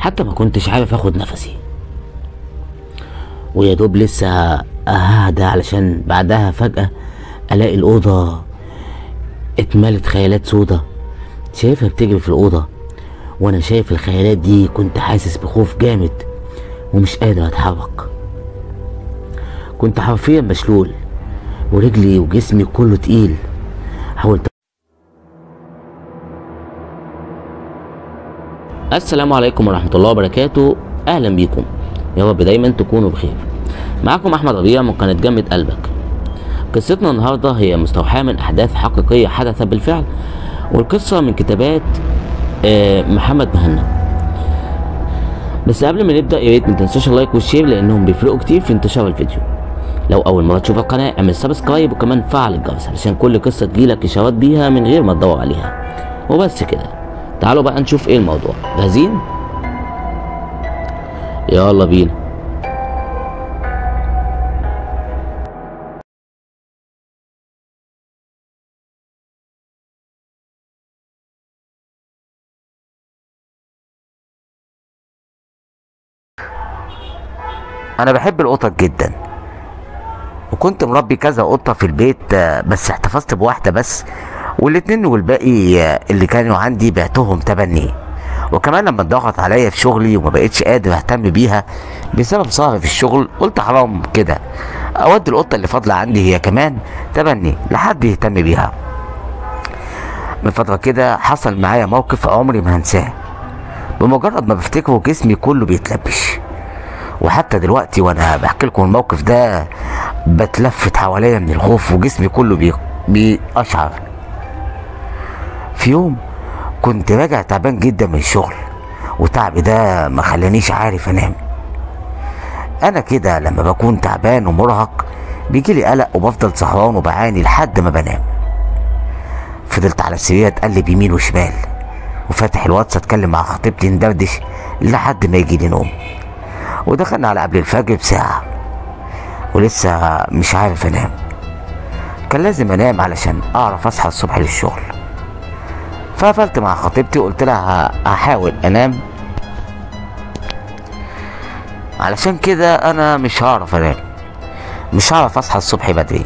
حتى ما كنتش عارف اخد نفسي ويا دوب لسه اهدى علشان بعدها فجأة الاقي الأوضة اتملت خيالات سودا شايفها بتجري في الأوضة وانا شايف الخيالات دي كنت حاسس بخوف جامد ومش قادر اتحرك كنت حرفيا مشلول ورجلي وجسمي كله تقيل حاولت السلام عليكم ورحمة الله وبركاته أهلا بيكم يا رب دايما تكونوا بخير معاكم أحمد ربيع من قناة جمد قلبك قصتنا النهاردة هي مستوحاة من أحداث حقيقية حدثت بالفعل والقصة من كتابات آه، محمد مهنا بس قبل ما نبدأ يا ريت ما تنسوش اللايك والشير لأنهم بيفرقوا كتير في انتشار الفيديو لو أول مرة تشوف القناة اعمل سبسكرايب وكمان فعل الجرس علشان كل قصة تجيلك إشارات بيها من غير ما تدور عليها وبس كده تعالوا بقى نشوف ايه الموضوع جاهزين يلا بينا انا بحب القطط جدا وكنت مربي كذا قطه في البيت آه، بس احتفظت بواحده بس والاتنين والباقي آه، اللي كانوا عندي بعتهم تبني وكمان لما اتضغط عليا في شغلي وما بقتش قادر اهتم بيها بسبب سهري في الشغل قلت حرام كده اودي القطه اللي فاضله عندي هي كمان تبني لحد يهتم بيها من فتره كده حصل معايا موقف عمري ما هنساه بمجرد ما بفتكره جسمي كله بيتلبش وحتى دلوقتي وانا بحكي لكم الموقف ده بتلفت حواليا من الخوف وجسمي كله بي... بيقشعر في يوم كنت راجع تعبان جدا من الشغل وتعبي ده ما خلانيش عارف انام انا كده لما بكون تعبان ومرهق بيجيلي قلق وبفضل سهران وبعاني لحد ما بنام فضلت على السرير اتقلب يمين وشمال وفاتح الواتس اتكلم مع خطيبتي ندردش لحد ما يجيلي نوم ودخلنا على قبل الفجر بساعة ولسه مش عارف انام كان لازم انام علشان اعرف اصحى الصبح للشغل فقفلت مع خطيبتي وقلت لها ه- هحاول انام علشان كده انا مش هعرف انام مش هعرف اصحى الصبح بدري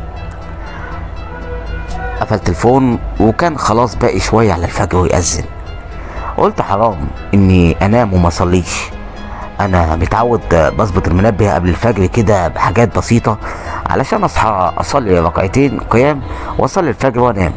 قفلت الفون وكان خلاص باقي شوية على الفجر ويأذن قلت حرام اني انام وما اصليش انا متعود بظبط المنبه قبل الفجر كده بحاجات بسيطة علشان اصحى اصلي ركعتين قيام واصلي الفجر وانام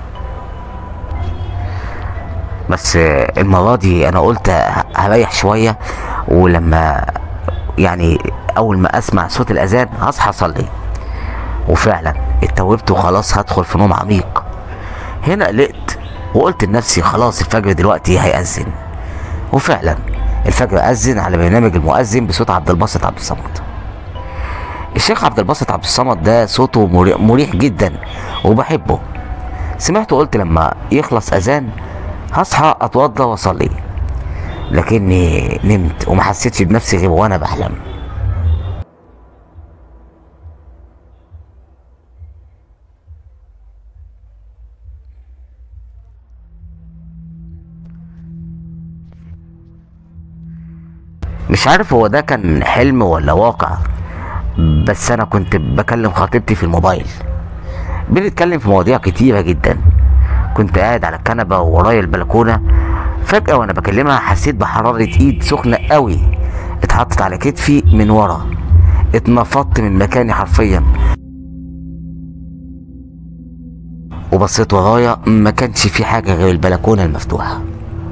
بس المرة دي انا قلت هريح شوية ولما يعني اول ما اسمع صوت الاذان هصحى اصلي وفعلا اتوبت وخلاص هدخل في نوم عميق هنا قلقت وقلت لنفسي خلاص الفجر دلوقتي هيأذن وفعلا الفجر أذن على برنامج المؤذن بصوت عبد الباسط عبد الصمد الشيخ عبد الباسط عبد الصمد ده صوته مري- مريح جدا وبحبه سمعته قلت لما يخلص أذان هصحى أتوضى وأصلي لكني نمت وما حسيتش بنفسي غير وأنا بحلم مش عارف هو ده كان حلم ولا واقع بس انا كنت بكلم خطيبتي في الموبايل بنتكلم في مواضيع كتيرة جدا كنت قاعد على الكنبة وورايا البلكونة فجأة وانا بكلمها حسيت بحرارة ايد سخنة قوي اتحطت على كتفي من ورا اتنفضت من مكاني حرفيا وبصيت ورايا ما كانش في حاجة غير البلكونة المفتوحة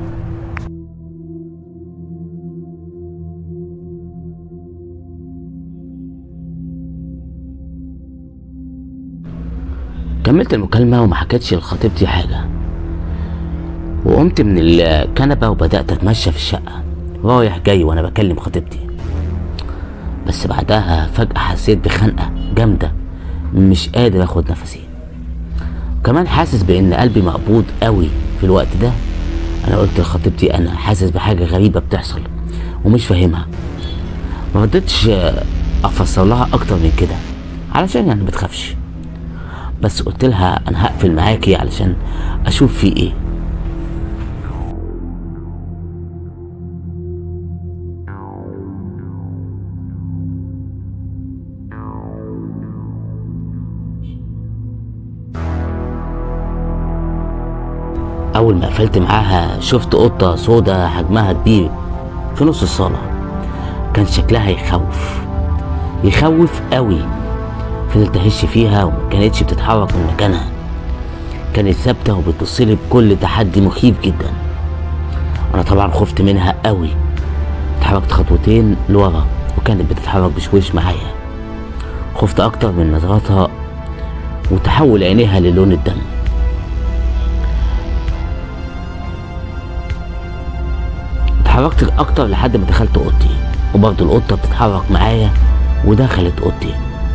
كملت المكالمة وما حكيتش لخطيبتي حاجة وقمت من الكنبة وبدأت أتمشى في الشقة رايح جاي وأنا بكلم خطيبتي بس بعدها فجأة حسيت بخنقة جامدة مش قادر اخد نفسي وكمان حاسس بان قلبي مقبوض قوي في الوقت ده انا قلت لخطيبتي انا حاسس بحاجه غريبه بتحصل ومش فاهمها ما رضيتش افسر لها اكتر من كده علشان يعني ما تخافش بس قلت لها انا هقفل معاكي علشان اشوف في ايه اول ما قفلت معاها شفت قطه سودا حجمها كبير في نص الصاله كان شكلها يخوف يخوف قوي فضلت اهش فيها وما كانتش بتتحرك من مكانها كانت ثابته وبتبصلي بكل تحدي مخيف جدا انا طبعا خفت منها قوي اتحركت خطوتين لورا وكانت بتتحرك بشويش معايا خفت اكتر من نظراتها وتحول عينيها للون الدم اتحركت اكتر لحد ما دخلت اوضتي وبرضه القطه بتتحرك معايا ودخلت اوضتي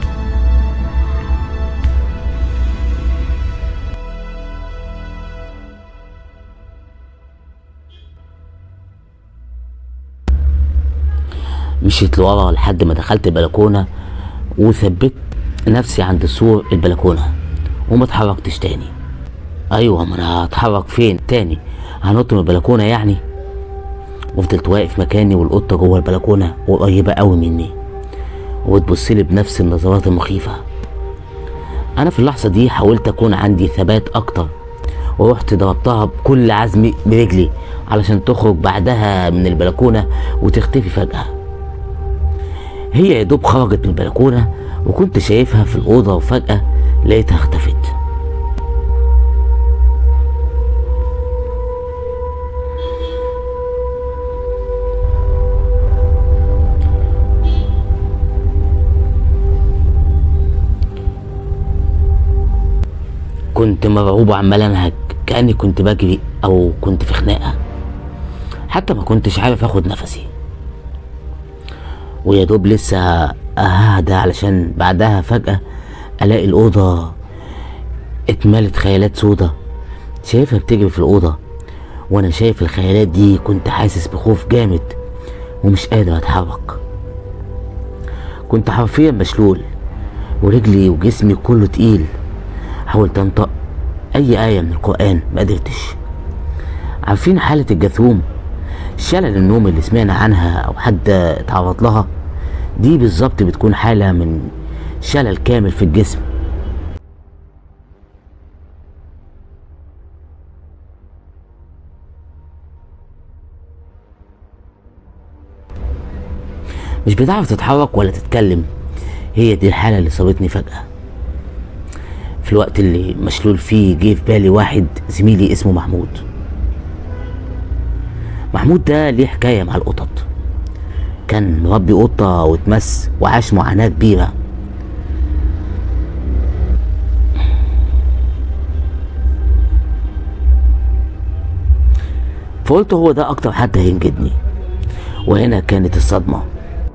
مشيت لورا لحد ما دخلت البلكونه وثبت نفسي عند سور البلكونه وما اتحركتش تاني ايوه ما انا هتحرك فين تاني هنط من البلكونه يعني وفضلت واقف مكاني والقطه جوه البلكونه وقريبه قوي مني وبتبصلي بنفس النظرات المخيفه انا في اللحظه دي حاولت اكون عندي ثبات اكتر ورحت ضربتها بكل عزمي برجلي علشان تخرج بعدها من البلكونه وتختفي فجاه هي يا دوب خرجت من البلكونه وكنت شايفها في الاوضه وفجاه لقيتها اختفت كنت مرعوب وعمال انهج كاني كنت بجري او كنت في خناقه حتى ما كنتش عارف اخد نفسي ويا دوب لسه اهدى علشان بعدها فجأة الاقي الأوضة اتملت خيالات سودا شايفها بتجري في الأوضة وانا شايف الخيالات دي كنت حاسس بخوف جامد ومش قادر اتحرك كنت حرفيا مشلول ورجلي وجسمي كله تقيل حاولت انطق اي آية من القرآن ما قدرتش عارفين حالة الجاثوم شلل النوم اللي سمعنا عنها او حد اتعرض لها دي بالظبط بتكون حالة من شلل كامل في الجسم مش بتعرف تتحرك ولا تتكلم هي دي الحالة اللي صابتني فجأة في الوقت اللي مشلول فيه جه في بالي واحد زميلي اسمه محمود محمود ده ليه حكاية مع القطط كان مربي قطة واتمس وعاش معاناة كبيرة فقلت هو ده أكتر حد هينجدني وهنا كانت الصدمة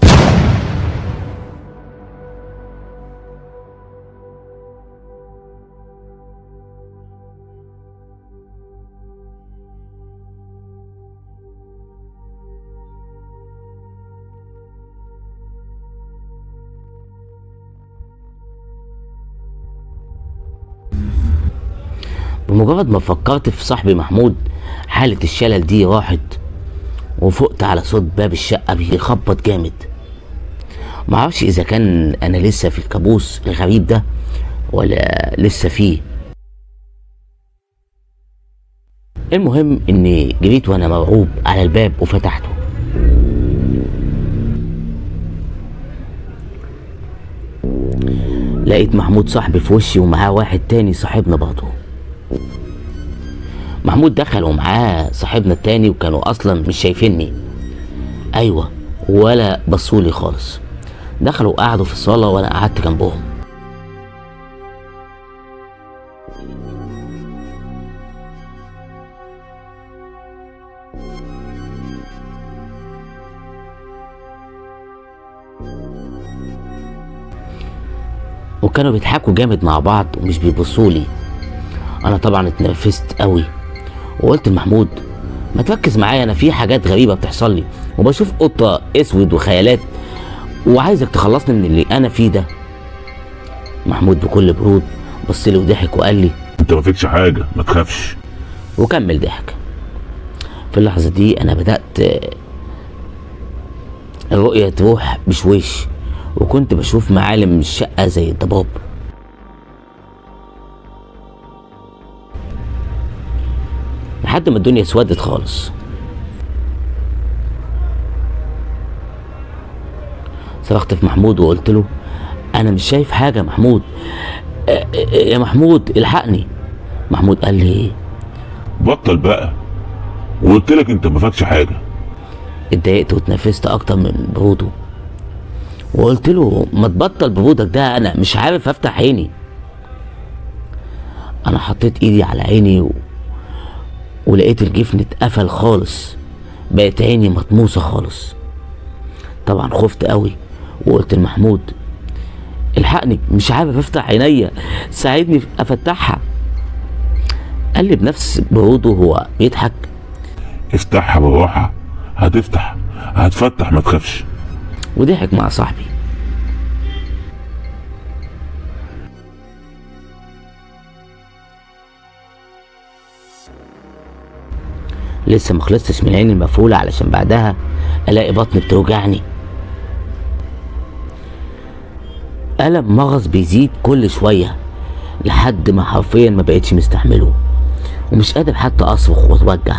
بمجرد ما فكرت في صاحبي محمود حالة الشلل دي راحت وفقت على صوت باب الشقة بيخبط جامد معرفش إذا كان أنا لسه في الكابوس الغريب ده ولا لسه فيه المهم إني جريت وأنا مرعوب على الباب وفتحته لقيت محمود صاحبي في وشي ومعاه واحد تاني صاحبنا برضه محمود دخل ومعاه صاحبنا التاني وكانوا اصلا مش شايفيني ايوه ولا بصولي خالص دخلوا وقعدوا في الصالة وانا قعدت جنبهم وكانوا بيضحكوا جامد مع بعض ومش بيبصولي انا طبعا اتنرفزت قوي وقلت لمحمود ما تركز معايا انا في حاجات غريبه بتحصل لي وبشوف قطه اسود وخيالات وعايزك تخلصني من اللي انا فيه ده محمود بكل برود بص لي وضحك وقال لي انت ما فيكش حاجه ما تخافش وكمل ضحك في اللحظه دي انا بدات آه، الرؤيه تروح بشويش وكنت بشوف معالم الشقه زي الضباب لحد ما الدنيا اسودت خالص صرخت في محمود وقلت له انا مش شايف حاجه يا محمود آه، آه، يا محمود الحقني محمود قال لي بطل بقى وقلت لك انت ما فاكش حاجه اتضايقت واتنفست اكتر من بروده وقلت له ما تبطل برودك ده انا مش عارف افتح عيني انا حطيت ايدي على عيني و... ولقيت الجفن اتقفل خالص بقت عيني مطموسة خالص طبعا خفت قوي وقلت لمحمود الحقني مش عارف افتح عينيا ساعدني افتحها قال لي بنفس بروده هو بيضحك افتحها بالراحه هتفتح هتفتح ما تخافش وضحك مع صاحبي لسه ما خلصتش من عيني المفعولة علشان بعدها الاقي بطني بتوجعني ألم مغص بيزيد كل شوية لحد ما حرفيا ما بقتش مستحمله ومش قادر حتى اصرخ واتوجع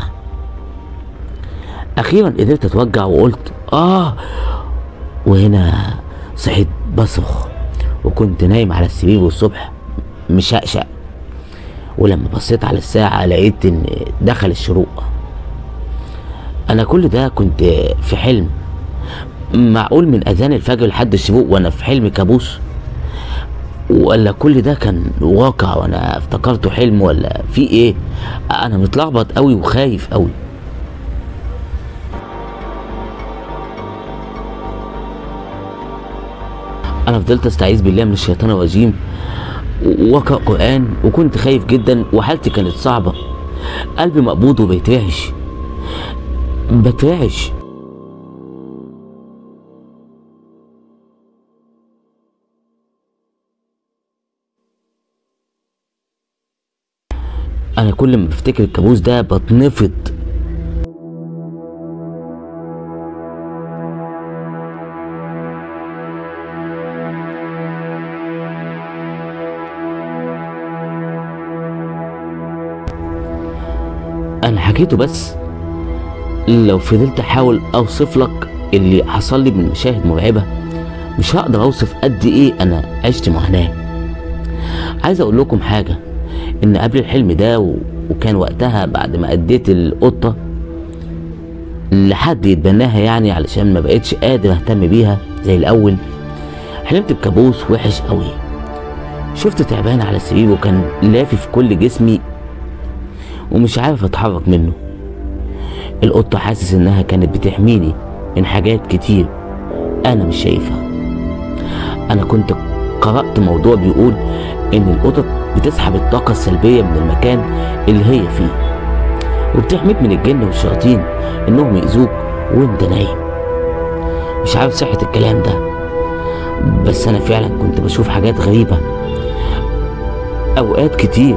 اخيرا قدرت اتوجع وقلت اه وهنا صحيت بصرخ وكنت نايم على السرير والصبح مشقشق ولما بصيت على الساعة لقيت ان دخل الشروق انا كل ده كنت في حلم معقول من اذان الفجر لحد الشروق وانا في حلم كابوس ولا كل ده كان واقع وانا افتكرته حلم ولا في ايه انا متلخبط قوي وخايف قوي انا فضلت استعيذ بالله من الشيطان الرجيم واقرا قران وكنت خايف جدا وحالتي كانت صعبه قلبي مقبوض وبيترعش بترعش انا كل ما بفتكر الكابوس ده بتنفض انا حكيته بس لو فضلت احاول اوصف لك اللي حصل لي من مشاهد مرعبه مش هقدر اوصف قد ايه انا عشت معاناه عايز اقول لكم حاجه ان قبل الحلم ده و... وكان وقتها بعد ما اديت القطه لحد يتبناها يعني علشان ما بقتش قادر اهتم بيها زي الاول حلمت بكابوس وحش قوي شفت تعبان على السرير وكان لافف كل جسمي ومش عارف اتحرك منه القطة حاسس انها كانت بتحميني من حاجات كتير انا مش شايفها انا كنت قرأت موضوع بيقول ان القطط بتسحب الطاقة السلبية من المكان اللي هي فيه وبتحميك من الجن والشياطين انهم يأذوك وانت نايم مش عارف صحة الكلام ده بس انا فعلا كنت بشوف حاجات غريبة اوقات كتير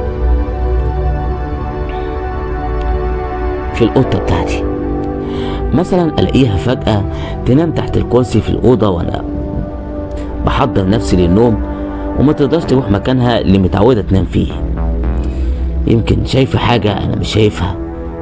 في القطة بتاعتي مثلا الاقيها فجأة تنام تحت الكرسي في الأوضة وانا بحضر نفسي للنوم وما تقدرش تروح مكانها اللي متعودة تنام فيه يمكن شايفة حاجة أنا مش شايفها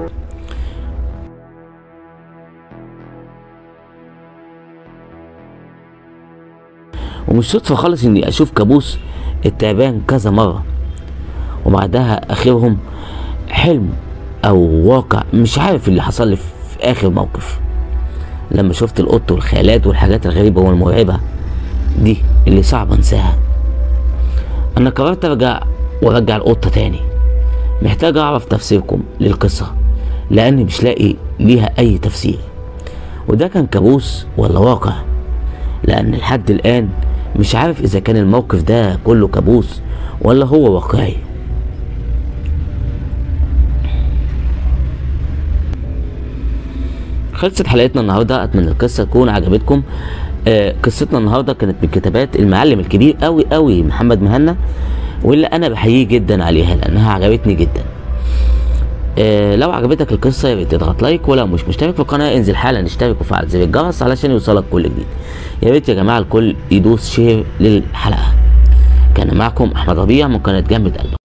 ومش صدفة خالص إني أشوف كابوس التعبان كذا مرة وبعدها آخرهم حلم أو واقع مش عارف اللي حصل لي في آخر موقف لما شفت القط والخيالات والحاجات الغريبة والمرعبة دي اللي صعب انساها انا قررت ارجع وارجع القطة تاني محتاج اعرف تفسيركم للقصة لاني مش لاقي ليها اي تفسير وده كان كابوس ولا واقع لان لحد الان مش عارف اذا كان الموقف ده كله كابوس ولا هو واقعي خلصت حلقتنا النهارده اتمنى القصه تكون عجبتكم آه قصتنا النهارده كانت من كتابات المعلم الكبير قوي قوي محمد مهنا واللي انا بحييه جدا عليها لانها عجبتني جدا آه لو عجبتك القصه يا ريت تضغط لايك ولو مش مشترك في القناه انزل حالا اشترك وفعل زر الجرس علشان يوصلك كل جديد يا ريت يا جماعه الكل يدوس شير للحلقه كان معكم احمد ربيع من قناه جنب قلبك